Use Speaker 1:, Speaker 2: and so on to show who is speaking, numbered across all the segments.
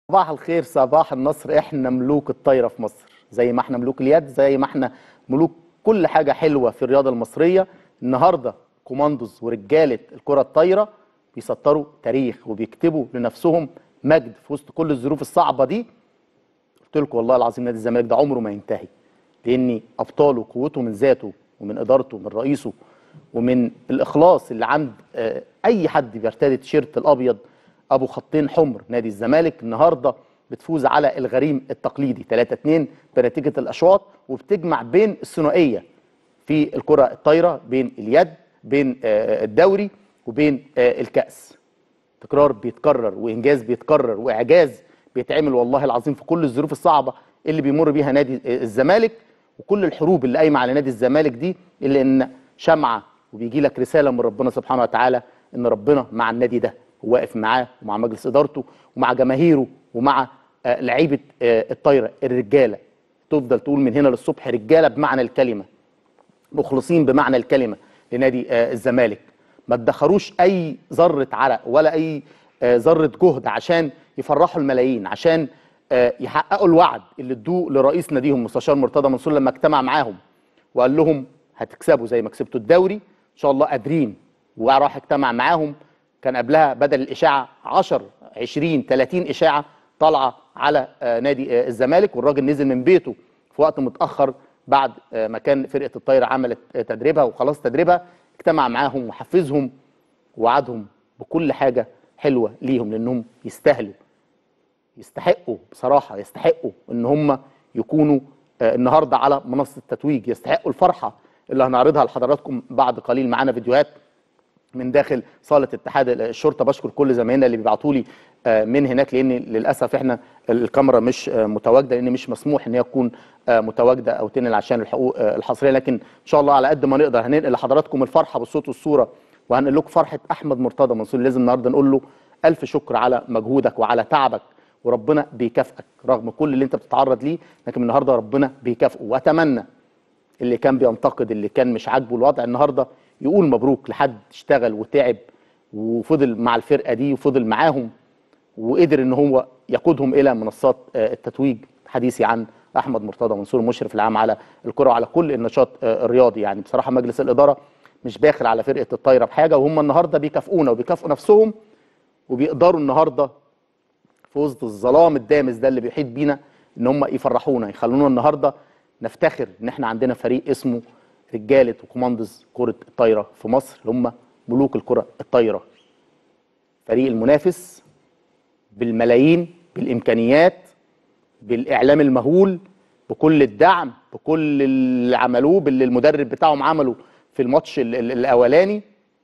Speaker 1: صباح الخير صباح النصر احنا ملوك الطايره في مصر زي ما احنا ملوك اليد زي ما احنا ملوك كل حاجه حلوه في الرياضه المصريه النهارده كوماندوز ورجاله الكره الطايره بيسطروا تاريخ وبيكتبوا لنفسهم مجد في وسط كل الظروف الصعبه دي قلت لكم والله العظيم نادي الزمالك ده عمره ما ينتهي لان ابطاله قوته من ذاته ومن ادارته من رئيسه ومن الاخلاص اللي عند آه، اي حد بيرتدي تيشيرت الابيض ابو خطين حمر نادي الزمالك النهارده بتفوز على الغريم التقليدي 3 2 بنتيجه الاشواط وبتجمع بين الثنائيه في الكره الطايره بين اليد بين آه، الدوري وبين آه، الكاس تكرار بيتكرر وانجاز بيتكرر واعجاز بيتعمل والله العظيم في كل الظروف الصعبه اللي بيمر بيها نادي الزمالك وكل الحروب اللي قايمه على نادي الزمالك دي اللي ان شمعه وبيجي لك رساله من ربنا سبحانه وتعالى ان ربنا مع النادي ده واقف معاه ومع مجلس ادارته ومع جماهيره ومع آه، لعيبه آه، الطايره الرجاله تفضل تقول من هنا للصبح رجاله بمعنى الكلمه مخلصين بمعنى الكلمه لنادي آه، الزمالك ما ادخروش اي ذره عرق ولا اي آه، ذره جهد عشان يفرحوا الملايين عشان آه، يحققوا الوعد اللي ادوه لرئيس ناديهم مستشار مرتضى منصور لما اجتمع معاهم وقال لهم هتكسبوا زي ما كسبتوا الدوري ان شاء الله قادرين وراح اجتمع معاهم كان قبلها بدل الاشاعه 10 20 30 اشاعه طالعه على آه، نادي آه، الزمالك والراجل نزل من بيته في وقت متاخر بعد آه، ما كان فرقه الطايره عملت آه، تدريبها وخلاص تدريبها اجتمع معاهم وحفزهم ووعدهم بكل حاجه حلوه ليهم لانهم يستاهلوا يستحقوا بصراحه يستحقوا ان هم يكونوا آه، النهارده على منصه التتويج يستحقوا الفرحه اللي هنعرضها لحضراتكم بعد قليل معانا فيديوهات من داخل صاله اتحاد الشرطه بشكر كل زمايلنا اللي بيبعتوا لي آه، من هناك لان للاسف احنا الكاميرا مش آه، متواجده لان مش مسموح ان هي تكون آه، متواجده او تنقل عشان الحقوق آه، الحصريه لكن ان شاء الله على قد ما نقدر هننقل لحضراتكم الفرحه بالصوت والصوره وهنقول لكم فرحه احمد مرتضى منصور لازم النهارده نقول له الف شكر على مجهودك وعلى تعبك وربنا بيكافئك رغم كل اللي انت بتتعرض ليه لكن النهارده ربنا بيكافئه واتمنى اللي كان بينتقد اللي كان مش عاجبه الوضع النهارده يقول مبروك لحد اشتغل وتعب وفضل مع الفرقه دي وفضل معاهم وقدر ان هو يقودهم الى منصات آه، التتويج حديثي عن احمد مرتضى منصور المشرف العام على الكره وعلى كل النشاط آه، الرياضي يعني بصراحه مجلس الاداره مش باخل على فرقه الطايره بحاجه وهم النهارده بيكافئونا وبيكافئوا نفسهم وبيقدروا النهارده في وسط الظلام الدامس ده اللي بيحيط بينا ان هم يفرحونا يخلونا النهارده نفتخر ان احنا عندنا فريق اسمه رجاله وكوماندوز كره الطايره في مصر اللي هم ملوك الكره الطايره فريق المنافس بالملايين بالامكانيات بالاعلام المهول بكل الدعم بكل اللي عملوه باللي المدرب بتاعهم عمله في الماتش ال- ال- الاولاني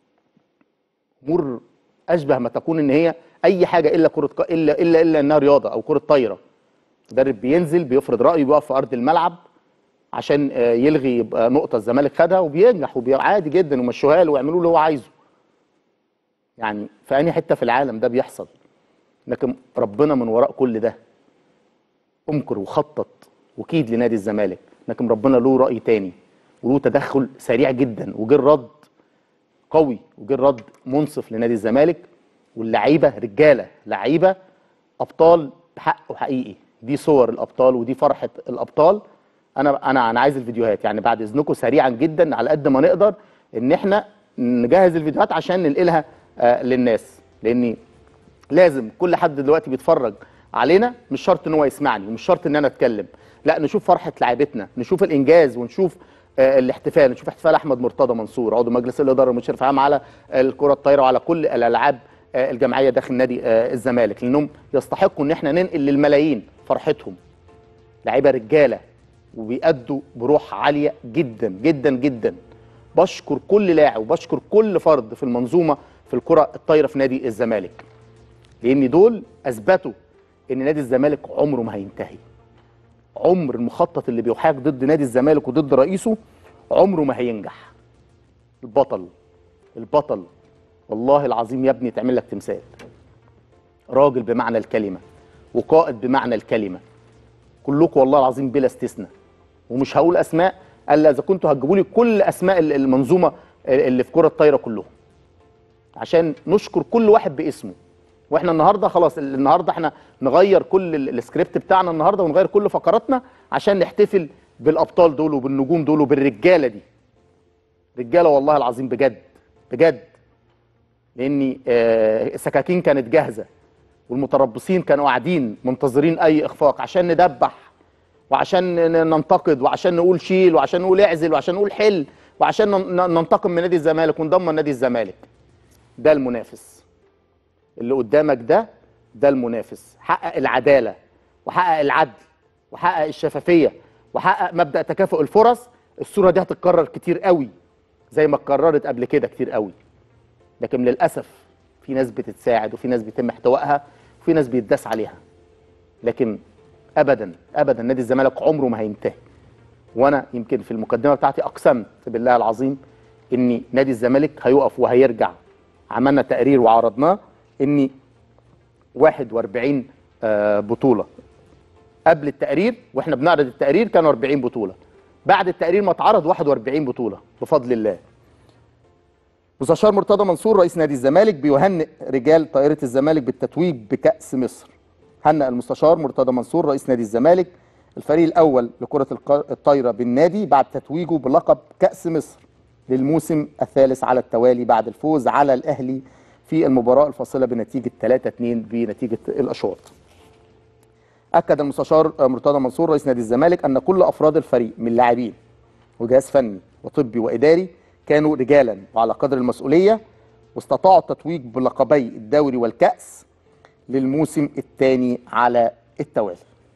Speaker 1: امور اشبه ما تكون ان هي اي حاجه الا كره ق- الا الا الا انها رياضه او كره طايره مدرب بينزل بيفرض رايه بيقف في ارض الملعب عشان آه، يلغي يبقى نقطه الزمالك خدها وبينجح وبيبقى عادي جدا ومشوها له ويعملوا اللي هو عايزه يعني في اي حته في العالم ده بيحصل لكن ربنا من وراء كل ده امكر وخطط وكيد لنادي الزمالك لكن ربنا له راي تاني وله تدخل سريع جدا وجه الرد قوي وجه الرد منصف لنادي الزمالك واللعيبه رجاله لعيبه ابطال بحق وحقيقي دي صور الابطال ودي فرحه الابطال انا انا انا عايز الفيديوهات يعني بعد اذنكم سريعا جدا على قد ما نقدر ان احنا نجهز الفيديوهات عشان ننقلها آه للناس لاني لازم كل حد دلوقتي بيتفرج علينا مش شرط ان هو يسمعني ومش شرط ان انا اتكلم لا نشوف فرحه لعيبتنا نشوف الانجاز ونشوف آه، الاحتفال نشوف احتفال احمد مرتضى منصور عضو مجلس الاداره المشرف عام على الكره الطايره وعلى كل الالعاب آه، الجماعيه داخل نادي آه، الزمالك لانهم يستحقوا ان احنا ننقل للملايين فرحتهم لعيبه رجاله وبيأدوا بروح عاليه جدا جدا جدا بشكر كل لاعب وبشكر كل فرد في المنظومه في الكره الطايره في نادي الزمالك لان دول اثبتوا ان نادي الزمالك عمره ما هينتهي عمر المخطط اللي بيحاك ضد نادي الزمالك وضد رئيسه عمره ما هينجح البطل البطل والله العظيم يا ابني تعمل لك تمثال راجل بمعنى الكلمه وقائد بمعنى الكلمه كلكم والله العظيم بلا استثناء ومش هقول اسماء الا اذا كنتوا هتجيبوا لي كل اسماء المنظومه اللي في كره الطايره كلهم عشان نشكر كل واحد باسمه واحنا النهارده خلاص النهارده احنا نغير كل ال- السكريبت بتاعنا النهارده ونغير كل فقراتنا عشان نحتفل بالابطال دول وبالنجوم دول وبالرجاله دي رجاله والله العظيم بجد بجد لان آه، السكاكين كانت جاهزه والمتربصين كانوا قاعدين منتظرين اي اخفاق عشان ندبح وعشان ن- ننتقد وعشان نقول شيل وعشان نقول اعزل وعشان نقول حل وعشان ن- ن- ننتقم من نادي الزمالك ونضمن نادي الزمالك ده المنافس اللي قدامك ده ده المنافس حقق العداله وحقق العدل وحقق الشفافيه وحقق مبدا تكافؤ الفرص الصوره دي هتتكرر كتير قوي زي ما اتكررت قبل كده كتير قوي لكن للاسف في ناس بتتساعد وفي ناس بيتم احتوائها وفي ناس بيتداس عليها لكن ابدا ابدا نادي الزمالك عمره ما هينتهي وانا يمكن في المقدمه بتاعتي اقسمت بالله العظيم ان نادي الزمالك هيقف وهيرجع عملنا تقرير وعرضناه ان 41 آه، بطوله قبل التقرير واحنا بنعرض التقرير كانوا 40 بطوله بعد التقرير ما اتعرض 41 بطوله بفضل الله مستشار مرتضى منصور رئيس نادي الزمالك بيهنئ رجال طائرة الزمالك بالتتويج بكأس مصر هنأ المستشار مرتضى منصور رئيس نادي الزمالك الفريق الأول لكرة الق- الطايرة بالنادي بعد تتويجه بلقب كأس مصر للموسم الثالث على التوالي بعد الفوز على الأهلي في المباراة الفاصلة بنتيجة 3-2 بنتيجة الأشواط أكد المستشار مرتضى منصور رئيس نادي الزمالك أن كل أفراد الفريق من لاعبين وجهاز فني وطبي وإداري كانوا رجالا وعلى قدر المسؤولية واستطاعوا التتويج بلقبي الدوري والكأس للموسم الثاني على التوالي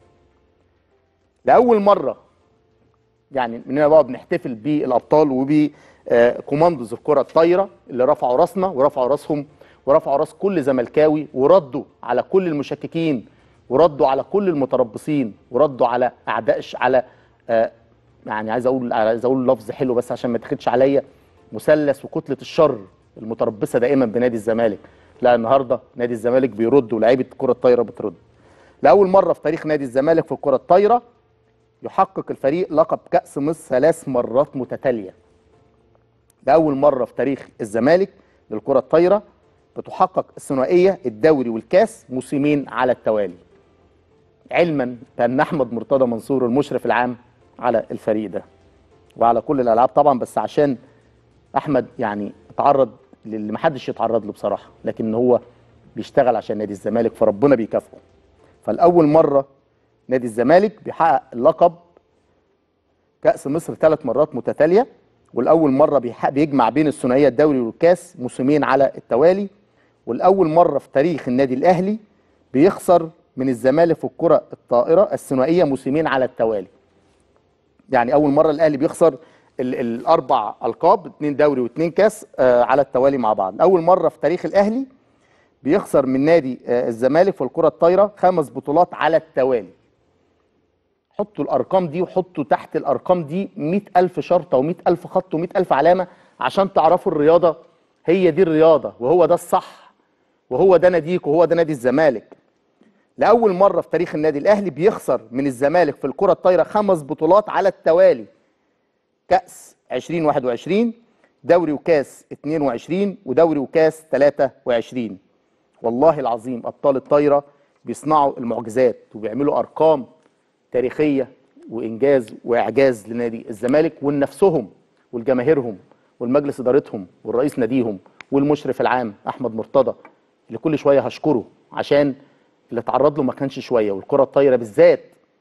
Speaker 1: لأول مرة يعني مننا بقى بنحتفل بالأبطال وبكوماندوز الكرة الطايرة اللي رفعوا راسنا ورفعوا راسهم ورفعوا راس كل زملكاوي وردوا على كل المشككين وردوا على كل المتربصين وردوا على أعداء الش- على آه، يعني عايز اقول عايز اقول لفظ حلو بس عشان ما تاخدش عليا مثلث وكتله الشر المتربصه دائما بنادي الزمالك لا النهارده نادي الزمالك بيرد ولاعيبه الكره الطايره بترد لاول مره في تاريخ نادي الزمالك في الكره الطايره يحقق الفريق لقب كاس مصر ثلاث مرات متتاليه لاول مره في تاريخ الزمالك للكره الطايره بتحقق الثنائيه الدوري والكاس موسمين على التوالي علما بان احمد مرتضى منصور المشرف العام على الفريق ده وعلى كل الالعاب طبعا بس عشان احمد يعني اتعرض للي محدش يتعرض له بصراحه لكن هو بيشتغل عشان نادي الزمالك فربنا بيكافئه فالاول مره نادي الزمالك بيحقق اللقب كاس مصر ثلاث مرات متتاليه والاول مره بيحقق بيجمع بين الثنائيه الدوري والكاس موسمين على التوالي والاول مره في تاريخ النادي الاهلي بيخسر من الزمالك في الكره الطائره الثنائيه موسمين على التوالي يعني اول مره الاهلي بيخسر ال- الاربع القاب اثنين دوري واثنين كاس آه، على التوالي مع بعض اول مره في تاريخ الاهلي بيخسر من نادي آه، الزمالك في الكره الطايره خمس بطولات على التوالي حطوا الارقام دي وحطوا تحت الارقام دي مئة الف شرطه ومئة الف خط ومئة الف علامه عشان تعرفوا الرياضه هي دي الرياضه وهو ده الصح وهو ده ناديك وهو ده نادي الزمالك لاول مره في تاريخ النادي الاهلي بيخسر من الزمالك في الكره الطايره خمس بطولات على التوالي كاس 2021 دوري وكاس 22 ودوري وكاس 23 والله العظيم ابطال الطايره بيصنعوا المعجزات وبيعملوا ارقام تاريخيه وانجاز واعجاز لنادي الزمالك ولنفسهم ولجماهيرهم والمجلس ادارتهم والرئيس ناديهم والمشرف العام احمد مرتضى اللي كل شويه هشكره عشان اللي اتعرض له ما كانش شويه والكره الطايره بالذات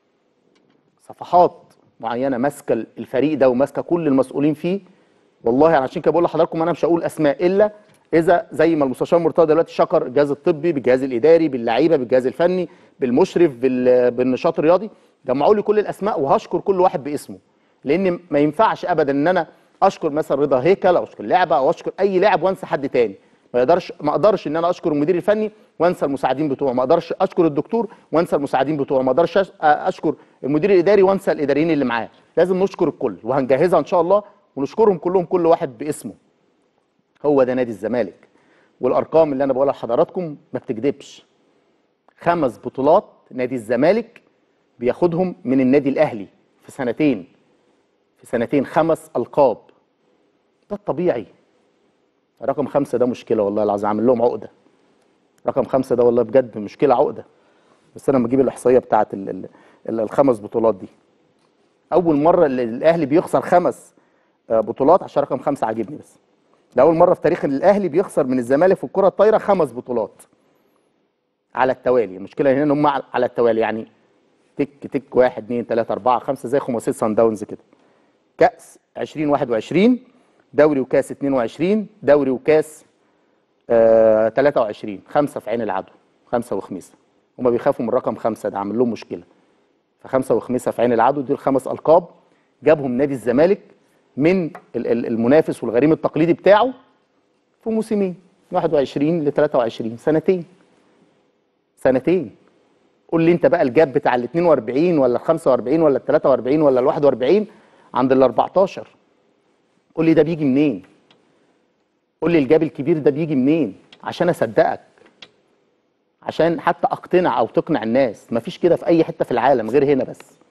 Speaker 1: صفحات معينه ماسكه الفريق ده وماسكه كل المسؤولين فيه والله يعني عشان كده بقول لحضراتكم انا مش هقول اسماء الا اذا زي ما المستشار مرتضى دلوقتي شكر الجهاز الطبي بالجهاز الاداري باللعيبه بالجهاز الفني بالمشرف بال- بالنشاط الرياضي جمعوا لي كل الاسماء وهشكر كل واحد باسمه لان ما ينفعش ابدا ان انا اشكر مثلا رضا هيكل او اشكر لعبه او اشكر اي لاعب وانسى حد تاني ما يقدرش ما اقدرش ان انا اشكر المدير الفني وانسى المساعدين بتوعه ما اقدرش اشكر الدكتور وانسى المساعدين بتوعه ما اقدرش أش- اشكر المدير الاداري وانسى الاداريين اللي معاه لازم نشكر الكل وهنجهزها ان شاء الله ونشكرهم كلهم كل واحد باسمه هو ده نادي الزمالك والارقام اللي انا بقولها لحضراتكم ما بتكذبش خمس بطولات نادي الزمالك بياخدهم من النادي الاهلي في سنتين في سنتين خمس القاب ده الطبيعي رقم خمسة ده مشكلة والله العظيم عامل لهم عقدة رقم خمسة ده والله بجد مشكله عقده بس انا لما اجيب الاحصائيه بتاعت ال ال ال الخمس بطولات دي اول مره اللي الاهلي بيخسر خمس آه، بطولات عشان رقم خمسه عاجبني بس ده اول مره في تاريخ الاهلي بيخسر من الزمالك في الكره الطايره خمس بطولات على التوالي المشكله هنا ان هم على على التوالي يعني تك تك واحد اثنين ثلاثه اربعه خمسه زي خماسيه سان داونز كده كاس 2021 دوري وكاس 22 دوري وكاس آه 23 خمسه في عين العدو خمسه وخميسه هم بيخافوا من رقم خمسه ده عامل لهم مشكله فخمسه وخميسه في عين العدو دول خمس القاب جابهم نادي الزمالك من ال- ال- المنافس والغريم التقليدي بتاعه في موسمين 21 ل 23 سنتين سنتين قول لي انت بقى الجاب بتاع ال 42 ولا ال 45 ولا ال 43 ولا ال 41 عند ال 14 قول لي ده بيجي منين؟ قول لي الجاب الكبير ده بيجي منين؟ عشان اصدقك عشان حتى اقتنع او تقنع الناس مفيش كده في اي حته في العالم غير هنا بس